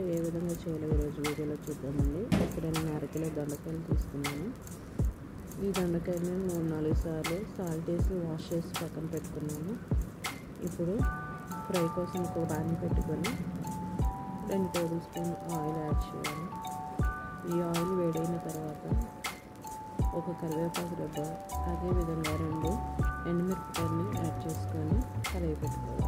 ఏ విధంగా చేయాలో ఈరోజు వీడియోలో చూద్దామండి ఇక్కడ నేను అరకిలో దొండకాయలు తీసుకున్నాను ఈ దొండకాయలు నేను మూడు నాలుగు సార్లు సాల్ట్ వేసి వాష్ చేసి పక్కన పెట్టుకున్నాను ఇప్పుడు ఫ్రై కోసం ఒక ప్యాన్ పెట్టుకొని రెండు టేబుల్ స్పూన్ ఆయిల్ యాడ్ చేయాలి ఈ ఆయిల్ వేడైన తర్వాత ఒక కరివేపాకు రెబ్బ అదేవిధంగా రెండు ఎండుమిరపకాయలని యాడ్ చేసుకొని కలయి పెట్టుకోవాలి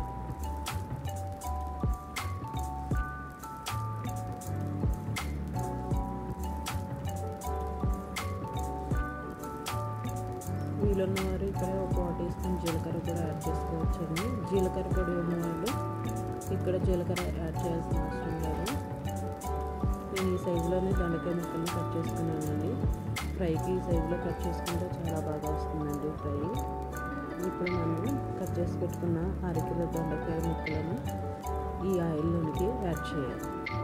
వీలున్న వారు ఇక్కడ ఒక టీ స్పూన్ జీలకర్ర కూడా యాడ్ చేసుకోవచ్చండి జీలకర్ర పొడి ఉన్న వాళ్ళు ఇక్కడ జీలకర్ర యాడ్ చేయాల్సిన అవసరం లేదు నేను ఈ సైజులోనే దొండకాయ ముక్కల్ని కట్ చేసుకున్నానండి ఫ్రైకి ఈ సైజులో కట్ చేసుకుంటే చాలా బాగా వస్తుందండి ఫ్రై ఇప్పుడు మనం కట్ చేసి పెట్టుకున్న అరకిలో దొండకాయ ముక్కలను ఈ ఆయిల్లోనికి యాడ్ చేయాలి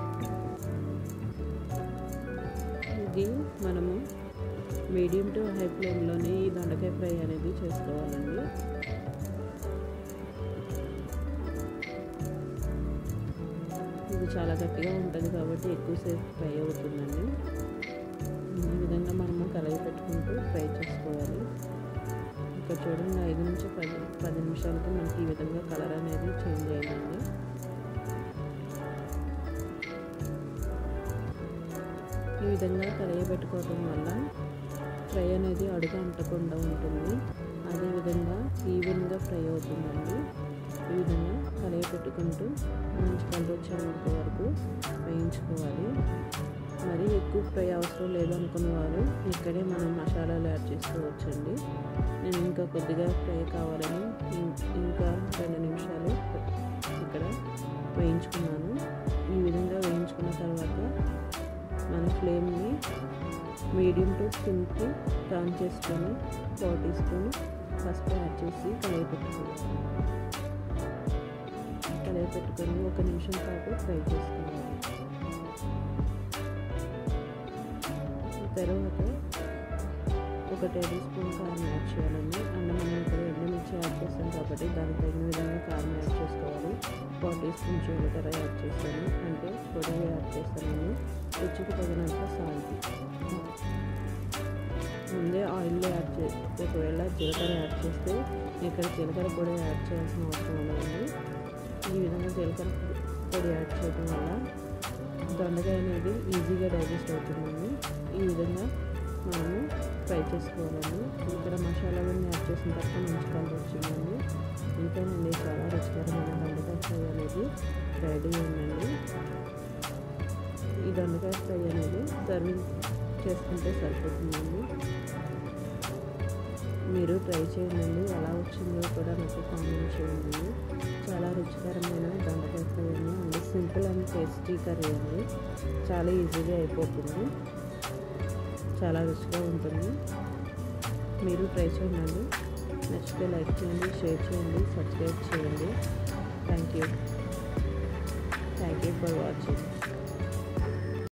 ఇది మనము మీడియం టు హై ఫ్లేమ్లోనే ఈ దొండకాయ ఫ్రై అనేది చేసుకోవాలండి ఇది చాలా గట్టిగా ఉంటుంది కాబట్టి ఎక్కువసేపు ఫ్రై అవుతుందండి ఈ విధంగా మనము కలయి పెట్టుకుంటూ ఫ్రై చేసుకోవాలి ఇక్కడ చూడండి ఐదు నుంచి పది పది నిమిషాలకి మనకి ఈ విధంగా కలర్ అనేది చేంజ్ అయిందండి ఈ విధంగా కలయి పెట్టుకోవడం వల్ల ఫ్రై అనేది అడుగు అంటకుండా ఉంటుంది అదేవిధంగా ఈవెన్గా ఫ్రై అవుతుందండి ఈ విధంగా కలయి పెట్టుకుంటూ మంచి కలర్ వచ్చేంత వరకు వేయించుకోవాలి మరి ఎక్కువ ఫ్రై అవసరం లేదు అనుకున్న వారు ఇక్కడే మనం మసాలాలు యాడ్ చేసుకోవచ్చండి నేను ఇంకా కొద్దిగా ఫ్రై కావాలని ఇంకా రెండు నిమిషాలు ఇక్కడ వేయించుకున్నాను ఈ విధంగా వేయించుకున్న తర్వాత మన ఫ్లేమ్ని మీడియం టు సిమ్కి టర్న్ చేసుకొని పావు టీ స్పూన్ పసుపు యాడ్ చేసి కలయి పెట్టుకోవాలి కలయి పెట్టుకొని ఒక నిమిషం పాటు ఫ్రై చేసుకోవాలి తర్వాత ఒక టేబుల్ స్పూన్ కారం యాడ్ చేయాలండి అండ్ మనం ఇక్కడ ఎండుమిర్చి యాడ్ చేస్తాం కాబట్టి దానికి తగిన విధంగా కారం యాడ్ చేసుకోవాలి పావు టీ స్పూన్ జీలకర్ర యాడ్ చేస్తాను అంటే పొడి యాడ్ చేస్తానండి రుచికి తగినంత సాల్ట్ ముందే ఆయిల్లో యాడ్ చే ఒకవేళ జీలకర్ర యాడ్ చేస్తే ఇక్కడ జీలకర్ర పొడి యాడ్ చేయాల్సిన అవసరం ఉండదండి ఈ విధంగా జీలకర్ర పొడి యాడ్ చేయడం వల్ల దొండకాయ అనేది ఈజీగా డైజెస్ట్ అవుతుందండి ఈ విధంగా మనము ఫ్రై చేసుకోవాలండి ఇక్కడ మసాలాలన్నీ యాడ్ చేసిన తర్వాత మంచి కలర్ వచ్చిందండి ఇంతేనండి చాలా రుచికరమైన దొండకాయ ఫ్రై అనేది రెడీ ఉందండి ఈ దొండకాయ ఫ్రై అనేది సర్వింగ్ చేసుకుంటే సరిపోతుందండి మీరు ట్రై చేయండి ఎలా వచ్చిందో కూడా నాకు కామెంట్ చేయండి చాలా రుచికరమైన దొండకాయ ఫ్రై అండి and simple and tasty curry అండి చాలా ఈజీగా అయిపోతుంది చాలా రుచిగా ఉంటుంది మీరు ట్రై చేయండి నచ్చితే లైక్ చేయండి షేర్ చేయండి సబ్స్క్రైబ్ చేయండి thank you thank you for watching